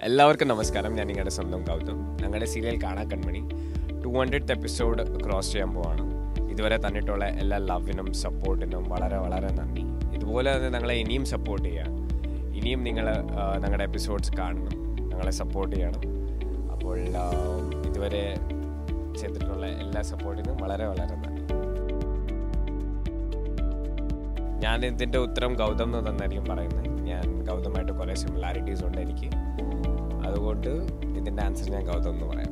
എല്ലാവർക്കും നമസ്കാരം ഞാൻ നിങ്ങളുടെ സ്വന്തം ഗൗതം ഞങ്ങളുടെ serial Kaana Kanmani two hundred episode cross ചെയ്യാൻ പോവാണ് ഇതുവരെ തന്നിട്ടുള്ള എല്ലാ ലവിനും സപ്പോർട്ടിനും വളരെ വളരെ നന്ദി ഇതുപോലെ തന്നെ ഞങ്ങളെ ഇനിയും സപ്പോർട്ട് ചെയ്യുക ഇനിയും നിങ്ങൾ ഞങ്ങളുടെ എപ്പിസോഡ്സ് കാണണം ഞങ്ങളെ സപ്പോർട്ട് ചെയ്യണം അപ്പോൾ ആ, ഇതുവരെ ചെയ്തിട്ടുള്ള എല്ലാ സപ്പോർട്ടിനും വളരെ വളരെ നന്ദി ഞാൻ ഇതിൻ്റെ ഉത്തരം ഗൗതം എന്ന് തന്നായിരിക്കും പറയുന്നത് ഞാൻ ഗൗതമായിട്ട് കുറേ സിമിലാരിറ്റീസ് ഉണ്ട് എനിക്ക് അതുകൊണ്ട് ഇതിൻ്റെ ആൻസർ ഞാൻ ഗൗതം എന്ന് പറയാം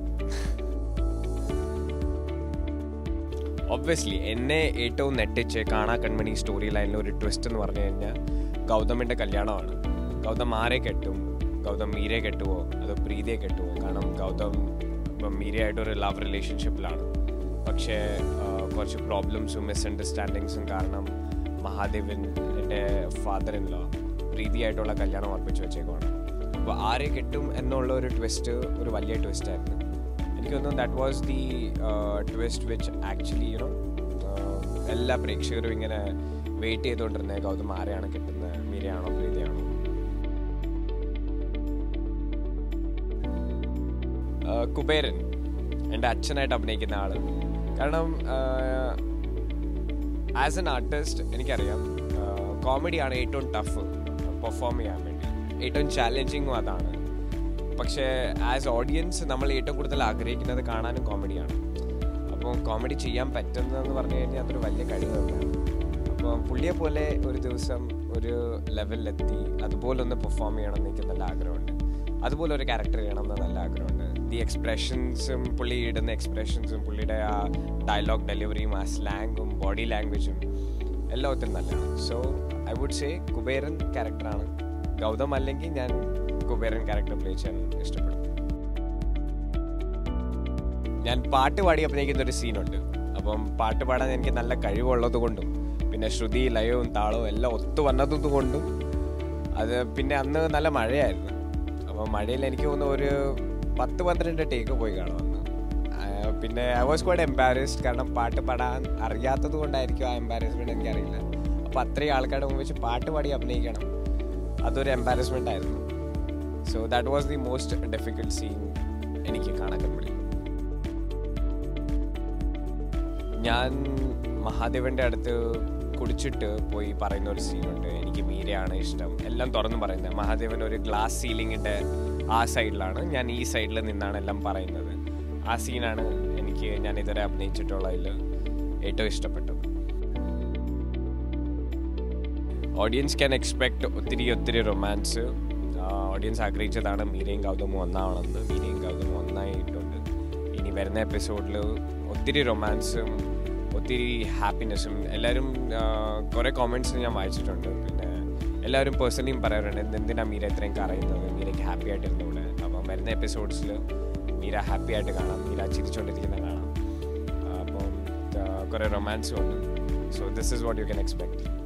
ഒബ്വിയസ്ലി എന്നെ ഏറ്റവും നെട്ടിച്ച് കാണാ കൺമണി സ്റ്റോറി ലൈനിൽ ഒരു ട്വിസ്റ്റ് എന്ന് പറഞ്ഞു കഴിഞ്ഞാൽ ഗൗതമിൻ്റെ കല്യാണമാണ് ഗൗതം ആരെ കെട്ടും ഗൗതം മീരയെ കെട്ടുവോ അതോ പ്രീതിയെ കെട്ടുവോ കാരണം ഗൗതം ഇപ്പം മീരയായിട്ടൊരു ലവ് റിലേഷൻഷിപ്പിലാണ് പക്ഷേ ആ, കുറച്ച് പ്രോബ്ലംസും മിസ്അണ്ടർസ്റ്റാൻഡിങ്സും കാരണം മഹാദേവൻ്റെ ഫാദർ ഇൻ ലോ പ്രീതിയായിട്ടുള്ള കല്യാണം ഉറപ്പിച്ച് വെച്ചേക്കുവാണ് അപ്പോൾ ആരെ കിട്ടും എന്നുള്ള ഒരു ട്വിസ്റ്റ് ഒരു വലിയ ട്വിസ്റ്റ് ആയിരുന്നു എനിക്ക് തോന്നുന്നു that was the twist which actually you know എല്ലാ പ്രേക്ഷകരും ഇങ്ങനെ വെയിറ്റ് ചെയ്തുകൊണ്ടിരുന്നത് ഗൗതം ആരെയാണ് കിട്ടുന്നത് മീരയാണോ പ്രീതിയാണോ ആഹ് കുബേരൻ എൻ്റെ അച്ഛനായിട്ട് അഭിനയിക്കുന്ന ആള് കാരണം ആസ് എൻ ആർട്ടിസ്റ്റ് എനിക്കറിയാം കോമഡിയാണ് ഏറ്റവും ടഫ് പെർഫോം ചെയ്യാൻ വേണ്ടി ഏറ്റവും ചാലഞ്ചിങ്ങും അതാണ് പക്ഷേ ആസ് ഓഡിയൻസ് നമ്മൾ ഏറ്റവും കൂടുതൽ ആഗ്രഹിക്കുന്നത് കാണാനും കോമഡിയാണ് അപ്പോൾ കോമഡി ചെയ്യാൻ പറ്റുന്നതെന്ന് പറഞ്ഞു കഴിഞ്ഞാൽ അതൊരു വലിയ കഴിവ് തന്നെയാണ് അപ്പോൾ പുള്ളിയെ പോലെ ഒരു ദിവസം ഒരു ലെവലിലെത്തി അതുപോലെ ഒന്ന് പെർഫോം ചെയ്യണം എന്ന് എനിക്ക് നല്ല ആഗ്രഹമുണ്ട് അതുപോലെ ഒരു ക്യാരക്ടർ ചെയ്യണം എന്ന് നല്ല ആഗ്രഹമുണ്ട് ദി എക്സ്പ്രഷൻസും പുള്ളി ഇടുന്ന എക്സ്പ്രഷൻസും പുള്ളിയുടെ ആ ഡയലോഗ് ഡെലിവറിയും ആ സ്ലാങ്ങും ബോഡി ലാംഗ്വേജും എല്ലാം ഒത്തിരി നല്ലതാണ് so I would say Kuberan ക്യാരക്ടറാണ് ഗൗതം അല്ലെങ്കിൽ ഞാൻ കുബേരൻ ക്യാരക്ടർ പ്ലേ ചെയ്യാൻ ഇഷ്ടപ്പെടും ഞാൻ പാട്ട് പാടി അഭിനയിക്കുന്ന ഒരു സീനുണ്ട് അപ്പം പാട്ട് പാടാൻ എനിക്ക് നല്ല കഴിവുള്ളത് കൊണ്ടും പിന്നെ ശ്രുതി ലയവും താളവും എല്ലാം ഒത്തു വന്നതും കൊണ്ടും അത് പിന്നെ അന്ന് നല്ല മഴയായിരുന്നു അപ്പോൾ മഴയിൽ എനിക്ക് തോന്നുന്നു ഒരു പത്ത് പന്ത്രണ്ട് ടേക്ക് പോയി കാണും അന്ന് ആ, പിന്നെ ഐ വാസ് ക്വൈറ്റ് എംബാരസ്ഡ് കാരണം പാട്ട് പാടാൻ അറിയാത്തത് കൊണ്ടായിരിക്കും ആ എംബാരസ്മെൻറ്റ് എനിക്കറിയില്ല അപ്പോൾ അത്രയും ആൾക്കാരുടെ മുമ്പ് വെച്ച് പാട്ട് പാടി അഭിനയിക്കണം അതൊരു എംബാരസ്മെൻ്റ് ആയിരുന്നു so that was the most difficult scene എനിക്ക് കാണാൻ കഴിയും ഞാൻ മഹാദേവന്റെ അടുത്ത് കുടിച്ചിട്ട് പോയി പറയുന്ന ഒരു സീനുണ്ട് എനിക്ക് മീരയാണ് ഇഷ്ടം എല്ലാം തുറന്നു പറയുന്നത് മഹാദേവൻ ഒരു ഗ്ലാസ് സീലിങ്ങിന്റെ ആ സൈഡിലാണ് ഞാൻ ഈ സൈഡിൽ നിന്നാണ് എല്ലാം പറയുന്നത് ആ സീനാണ് എനിക്ക് ഞാൻ ഇതുവരെ അഭിനയിച്ചിട്ടുള്ളതിൽ ഏറ്റവും ഇഷ്ടപ്പെട്ടത് ഓഡിയൻസ് ക്യാൻ എക്സ്പെക്ട് ഒത്തിരി ഒത്തിരി റൊമാൻസ് ഓഡിയൻസ് ആഗ്രഹിച്ചതാണ് മീരയും ഗൗതമും ഒന്നാവണമെന്ന് മീരയും ഗൗതമും ഒന്നായിട്ടുണ്ട് ഇനി വരുന്ന എപ്പിസോഡിൽ ഒത്തിരി റൊമാൻസും ഒത്തിരി ഹാപ്പിനെസ്സും എല്ലാവരും കുറേ കോമെൻറ്റ്സ് ഞാൻ വായിച്ചിട്ടുണ്ട് പിന്നെ എല്ലാവരും പേഴ്സണലിയും പറയാറുണ്ട് "എന്ത് എന്തിനാ മീര ഇത്രയും കറയുന്നത് മീരയ്ക്ക് ഹാപ്പി ആയിട്ടിരുന്നൂടെ അപ്പം വരുന്ന എപ്പിസോഡ്സിൽ മീര ഹാപ്പി ആയിട്ട് കാണാം മീര ചിരിച്ചുകൊണ്ടിരിക്കുന്ന കാണാം അപ്പം കുറേ റൊമാൻസും ഉണ്ട് so this is what you can expect